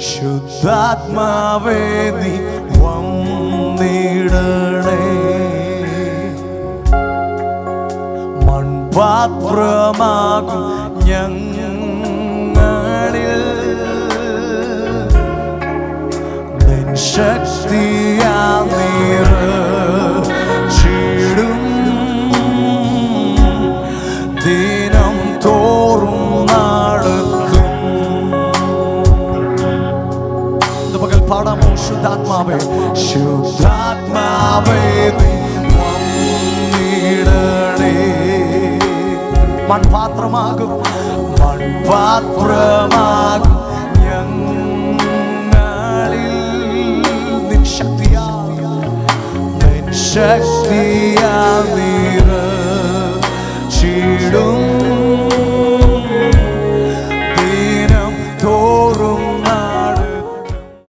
ശുദ്ധാത്മാവേ നീ വന്നിടണേ മൺപാത്രമാകും ഞങ്ങളിൽ നിൻ ശക്തിയാ നീറച്ചിടും ദിനം തോറും നാളെത്തും ഇന്ന് പകൽ പാടാമോ ശുദ്ധാത്മാവേ ശുദ്ധാത്മാവേ നീ വന്നിടണേ മൺപാത്രമാകും മൺപാത്രമാകും ഞങ്ങളിൽ നിൻ ശക്തിയാ നിൻ ശക്തിയാ നിറ